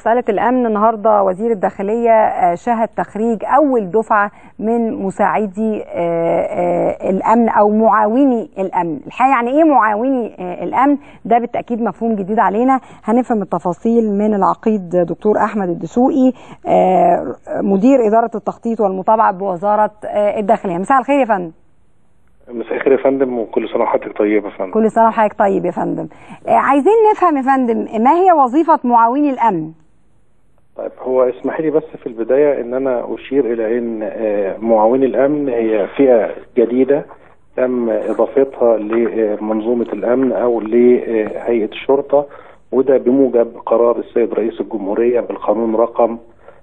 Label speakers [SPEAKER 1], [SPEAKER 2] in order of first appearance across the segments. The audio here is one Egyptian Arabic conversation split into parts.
[SPEAKER 1] مسألة الأمن النهاردة وزير الداخلية شهد تخريج أول دفعة من مساعدي الأمن أو معاوني الأمن الحقيقة يعني إيه معاوني الأمن ده بالتأكيد مفهوم جديد علينا هنفهم التفاصيل من العقيد دكتور أحمد الدسوقي مدير إدارة التخطيط والمتابعة بوزارة الداخلية مساء الخير يا فندم
[SPEAKER 2] مساء الخير يا فندم وكل سنه وحضرتك طيب يا فندم
[SPEAKER 1] كل سنه وحضرتك طيب يا فندم عايزين نفهم يا فندم ما هي وظيفه معاوني الامن
[SPEAKER 2] طيب هو اسمح لي بس في البدايه ان انا اشير الى ان معاوني الامن هي فئه جديده تم اضافتها لمنظومه الامن او لهيئه الشرطه وده بموجب قرار السيد رئيس الجمهوريه بالقانون رقم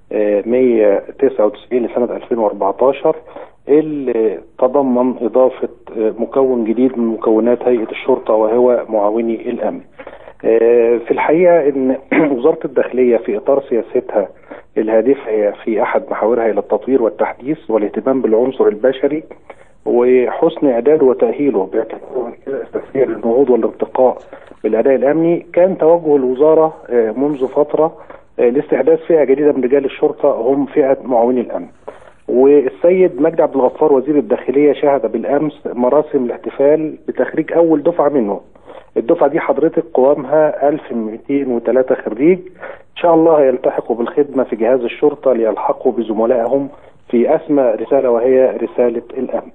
[SPEAKER 2] 199 لسنه 2014 اللي تضمن إضافة مكون جديد من مكونات هيئة الشرطة وهو معاوني الأمن في الحقيقة أن وزارة الداخلية في إطار سياستها الهادفة في أحد محاورها إلى التطوير والتحديث والاهتمام بالعنصر البشري وحسن إعداده وتأهيله باعتباره أساسية للنهوض والارتقاء بالأداء الأمني كان توجه الوزارة منذ فترة لاستحداث فئة جديدة من رجال الشرطة هم فئة معاوني الأمن والسيد مجدي عبد الغفار وزير الداخليه شهد بالامس مراسم الاحتفال بتخريج اول دفعه منه. الدفعه دي حضرتك قوامها 1203 خريج ان شاء الله يلتحقوا بالخدمه في جهاز الشرطه ليلحقوا بزملائهم في اسمى رساله وهي رساله الامن.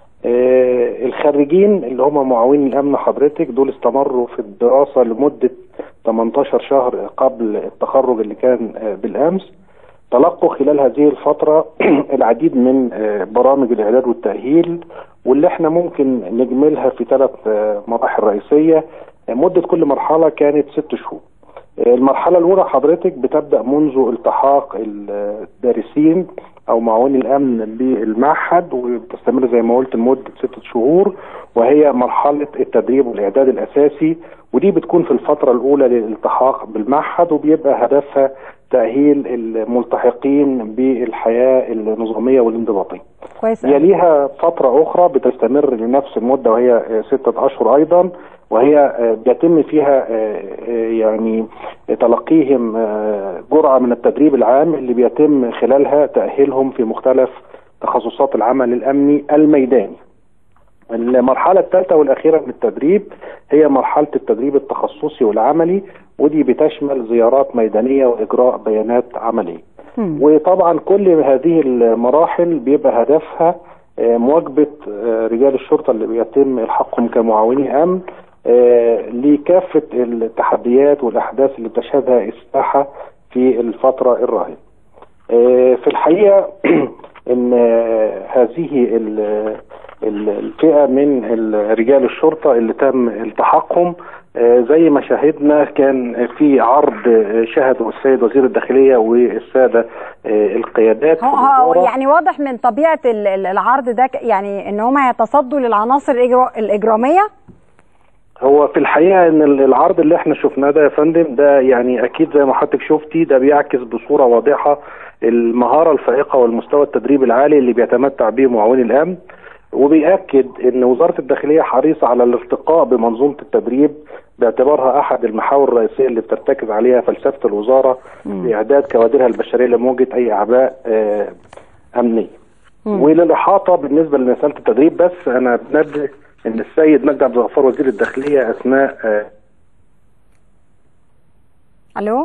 [SPEAKER 2] آه الخريجين اللي هم معاونين الامن حضرتك دول استمروا في الدراسه لمده 18 شهر قبل التخرج اللي كان آه بالامس. تلقوا خلال هذه الفترة العديد من برامج الإعداد والتأهيل واللي احنا ممكن نجملها في ثلاث مراحل رئيسية مدة كل مرحلة كانت ست شهور المرحلة الأولى حضرتك بتبدأ منذ التحاق الدارسين أو معاوني الأمن بالمعهد وبتستمر زي ما قلت لمدة ستة شهور وهي مرحلة التدريب والإعداد الأساسي ودي بتكون في الفترة الأولى للالتحاق بالمعهد وبيبقى هدفها تأهيل الملتحقين بالحياة النظامية والانضباطية
[SPEAKER 1] كويس
[SPEAKER 2] يليها فترة أخرى بتستمر لنفس المدة وهي ستة أشهر أيضا وهي بيتم فيها يعني تلقيهم جرعة من التدريب العام اللي بيتم خلالها تأهيلهم في مختلف تخصصات العمل الأمني الميداني المرحلة الثالثة والأخيرة من التدريب هي مرحلة التدريب التخصصي والعملي ودي بتشمل زيارات ميدانية وإجراء بيانات عملية م. وطبعا كل هذه المراحل بيبقى هدفها مواجبة رجال الشرطة اللي بيتم إلحاقهم كمعاوني أمن لكافة التحديات والأحداث اللي بتشهدها الساحة في الفترة الراهنة في الحقيقة ان هذه الفئة من رجال الشرطة اللي تم التحاقهم زي ما شاهدنا كان في عرض شهده السيد وزير الداخلية والسادة القيادات
[SPEAKER 1] هو يعني واضح من طبيعة العرض ده يعني ان هم يتصدوا للعناصر الإجرامية
[SPEAKER 2] هو في الحقيقه ان العرض اللي احنا شفناه ده يا فندم ده يعني اكيد زي ما حضرتك شفتي ده بيعكس بصوره واضحه المهاره الفائقه والمستوى التدريب العالي اللي بيتمتع به معاون الامن وبيأكد ان وزاره الداخليه حريصه على الارتقاء بمنظومه التدريب باعتبارها احد المحاور الرئيسيه اللي بترتكز عليها فلسفه الوزاره لاعداد كوادرها البشريه لمواجهه اي اعباء امنيه. وللاحاطه بالنسبه لمساله التدريب بس انا بنبه ان السيد مجدي عبد الغفار وزير الداخليه اثناء
[SPEAKER 1] الو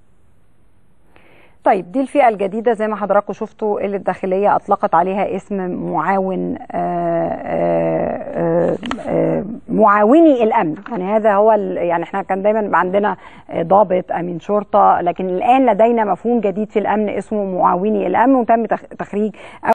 [SPEAKER 1] طيب دي الفئه الجديده زي ما حضراتكم شفتوا اللي الداخليه اطلقت عليها اسم معاون آآ آآ معاوني الامن يعني هذا هو يعني احنا كان دايما عندنا ضابط امين شرطه لكن الان لدينا مفهوم جديد في الامن اسمه معاوني الامن وتم تخريج